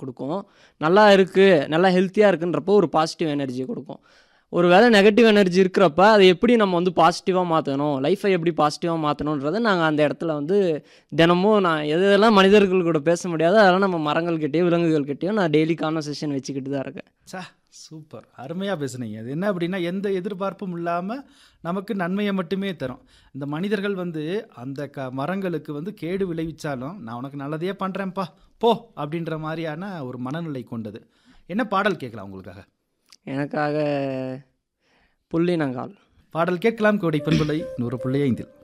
கொடுக்கும் நல்லா இருக்குது நல்லா ஹெல்த்தியாக இருக்குன்றப்போ ஒரு பாசிட்டிவ் எனர்ஜி கொடுக்கும் ஒரு வேளை நெகட்டிவ் எனர்ஜி இருக்கிறப்ப அதை எப்படி நம்ம வந்து பாசிட்டிவாக மாற்றணும் லைஃப்பை எப்படி பாசிட்டிவாக மாற்றணுன்றதை நாங்கள் அந்த இடத்துல வந்து தினமும் நான் எது எதெல்லாம் மனிதர்கள் கூட பேச முடியாதோ அதெல்லாம் நம்ம மரங்கள்கிட்டயோ விலங்குகள்கிட்டயோ நான் டெய்லி கான்வர்சேஷன் வச்சுக்கிட்டு தான் இருக்கேன் சா சூப்பர் அருமையாக பேசுனீங்க அது என்ன அப்படின்னா எந்த எதிர்பார்ப்பும் இல்லாமல் நமக்கு நன்மையை மட்டுமே தரும் இந்த மனிதர்கள் வந்து அந்த க மரங்களுக்கு வந்து கேடு விளைவிச்சாலும் நான் உனக்கு நல்லதையே பண்ணுறேன்ப்பா போ அப்படின்ற மாதிரியான ஒரு மனநிலை கொண்டது என்ன பாடல் கேட்கலாம் உங்களுக்காக எனக்காக புள்ளினங்கால் பாடல் கேட்கலாம் கோடை பண்புலை நூறு புள்ளி ஐந்தில்